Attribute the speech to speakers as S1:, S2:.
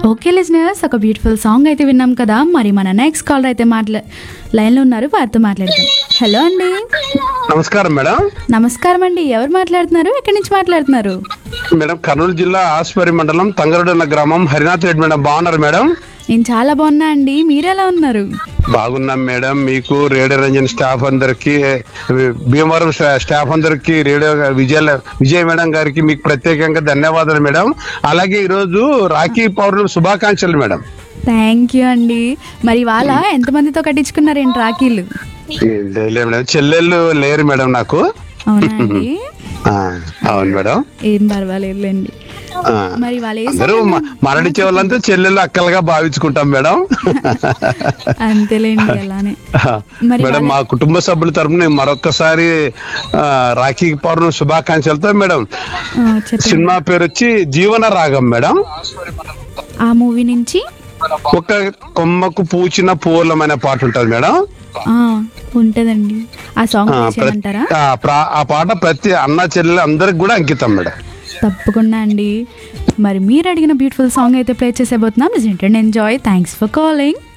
S1: Okay listeners ఒక beautiful song అయితే విన్నాం కదా మరి మన నెక్స్ట్ కాలర్ అయితే మాట్లా లైన్లో ఉన్నారు వారితో మాట్లాడదాం హలో అండి
S2: నమస్కారం మేడం
S1: నమస్కారం అండి ఎవరు మాట్లాడుతున్నారు ఎక్కడి నుంచి మాట్లాడుతున్నారు
S2: మేడం కర్నూలు జిల్లా ఆస్పరి మండలం తంగరుడన్న గ్రామం హరినాథ్ రెడ్డి మేడం బాగున్నారు మేడం
S1: నేను చాలా బాగున్నా అండి మీరు ఎలా ఉన్నారు
S2: బాగున్నాం మేడం మీకు రేడియో రంజన్ స్టాఫ్ అందరికి భీమవరం స్టా- స్టాఫ్ అందరికి రేడియో విజయ విజయ మేడం గారికి మీకు ప్రత్యేకంగా ధన్యవాదాలు మేడం అలాగే ఈరోజు రాఖీ పౌర్ణమి శుభాకాంక్షలు మేడం
S1: థ్యాంక్ యూ అండి మరి వాళ్ళ ఎంతమందితో కట్టించుకున్నారేంటి రాఖీలు
S2: లే మేడం చెల్లెళ్ళు లేరు మేడం నాకు
S1: అవునా అండి
S2: ఆ, అవును మేడం
S1: ఏం పర్వాలేదులేండి
S2: ఆ.
S1: మరి వాళ్ళు ఏ
S2: అందరూ మ- మరణించే వాళ్ళంతా చెల్లెళ్ళు అక్కలుగా భావించుకుంటాం మేడం
S1: అంతేలేండి అలానే మరి
S2: మేడం మా కుటుంబ సభ్యుల తరపున మరొకసారి ఆ, రాఖీ పౌర్ణమి శుభాకాంక్షలతో మేడం
S1: ఆ, చెప్పండి
S2: సినిమా పేరు వచ్చి జీవన రాగం మేడం
S1: ఆ మూవీ నుంచి
S2: ఒక కొమ్మకు పూచిన పూలం అనే పాట ఉంటుంది మేడం
S1: ఆ ఉంటదండి ఆ సాంగ్
S2: ఆ,
S1: ప్లే
S2: ప్రతి-
S1: చేయమంటారా
S2: ఆ, ప్రా- ఆ పాట ప్రతి అన్న చెల్లెలు అందరికి కూడా అంకితం మేడం
S1: తప్పకుండా అండి మరి మీరు అడిగిన బ్యూటిఫుల్ సాంగ్ అయితే ప్లే చేసేబోతున్నాం ఎంజాయ్ థ్యాంక్స్ ఫర్ కాలింగ్